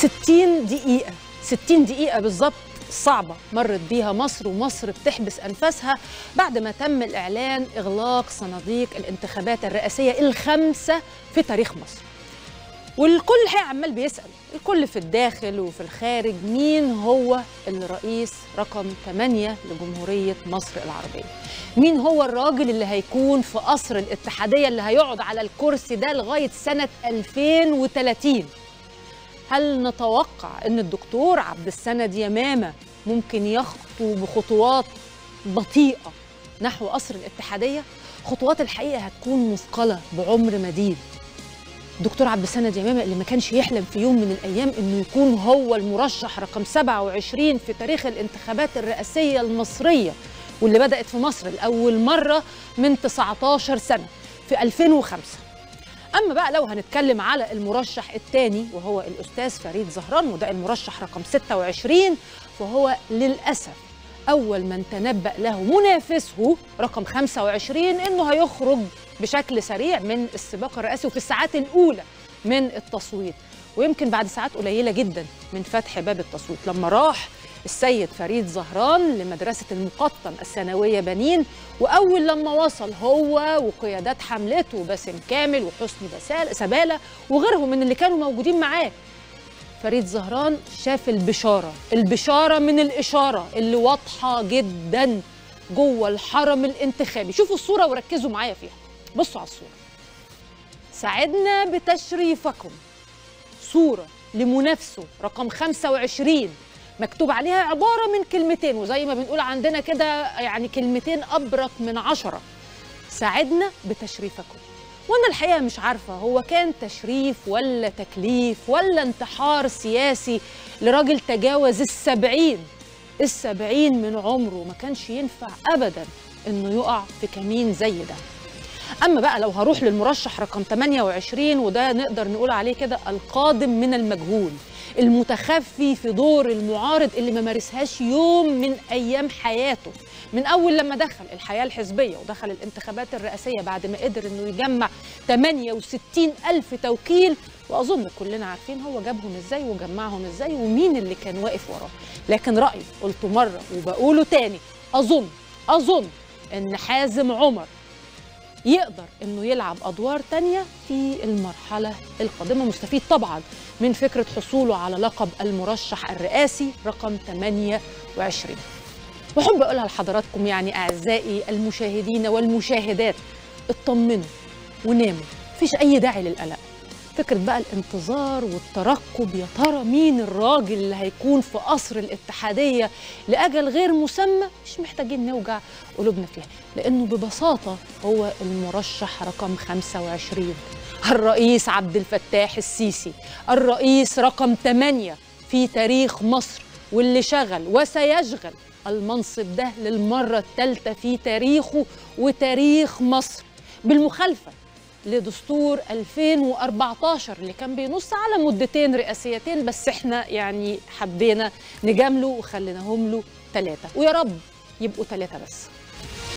60 دقيقة 60 دقيقة بالظبط صعبة مرت بيها مصر ومصر بتحبس أنفاسها بعد ما تم الإعلان إغلاق صناديق الانتخابات الرئاسية الخامسة في تاريخ مصر والكل الحقيقة عمال بيسأل الكل في الداخل وفي الخارج مين هو الرئيس رقم 8 لجمهورية مصر العربية مين هو الراجل اللي هيكون في قصر الاتحادية اللي هيقعد على الكرسي ده لغاية سنة 2030 هل نتوقع ان الدكتور عبد السند يمامه ممكن يخطو بخطوات بطيئه نحو قصر الاتحاديه خطوات الحقيقه هتكون مثقله بعمر مديد دكتور عبد السند يمامه اللي ما كانش يحلم في يوم من الايام انه يكون هو المرشح رقم 27 في تاريخ الانتخابات الرئاسيه المصريه واللي بدات في مصر لاول مره من 19 سنه في 2005 اما بقى لو هنتكلم على المرشح الثاني وهو الاستاذ فريد زهران وده المرشح رقم 26 فهو للاسف اول من تنبأ له منافسه رقم 25 انه هيخرج بشكل سريع من السباق الرئاسي وفي الساعات الاولى من التصويت ويمكن بعد ساعات قليله جدا من فتح باب التصويت لما راح السيد فريد زهران لمدرسة المقطم الثانوية بنين وأول لما وصل هو وقيادات حملته باسم كامل وحسني بسال سبالة وغيرهم من اللي كانوا موجودين معاه فريد زهران شاف البشارة البشارة من الإشارة اللي واضحة جدا جوه الحرم الانتخابي شوفوا الصورة وركزوا معايا فيها بصوا على الصورة ساعدنا بتشريفكم صورة لمنافسه رقم 25 مكتوب عليها عبارة من كلمتين وزي ما بنقول عندنا كده يعني كلمتين أبرك من عشرة ساعدنا بتشريفكم وأنا الحقيقة مش عارفة هو كان تشريف ولا تكليف ولا انتحار سياسي لراجل تجاوز السبعين السبعين من عمره ما كانش ينفع أبدا إنه يقع في كمين زي ده أما بقى لو هروح للمرشح رقم 28 وده نقدر نقول عليه كده القادم من المجهول المتخفي في دور المعارض اللي ما مارسهاش يوم من ايام حياته من اول لما دخل الحياه الحزبيه ودخل الانتخابات الرئاسيه بعد ما قدر انه يجمع 68 الف توكيل واظن كلنا عارفين هو جابهم ازاي وجمعهم ازاي ومين اللي كان واقف وراه لكن رايي قلته مره وبقوله تاني اظن اظن ان حازم عمر يقدر انه يلعب ادوار تانية في المرحله القادمه مستفيد طبعا من فكره حصوله على لقب المرشح الرئاسي رقم 28 واحب اقولها لحضراتكم يعني اعزائي المشاهدين والمشاهدات اطمنوا وناموا مفيش اي داعي للقلق فكرة بقى الانتظار والترقب يا ترى مين الراجل اللي هيكون في قصر الاتحادية لأجل غير مسمى مش محتاجين نوجع قلوبنا فيها لأنه ببساطة هو المرشح رقم 25 الرئيس عبد الفتاح السيسي الرئيس رقم 8 في تاريخ مصر واللي شغل وسيشغل المنصب ده للمرة الثالثة في تاريخه وتاريخ مصر بالمخالفة لدستور 2014 اللي كان بينص على مدتين رئاسيتين بس احنا يعني حبينا نجامله وخليناهم له ثلاثة ويا رب يبقوا ثلاثة بس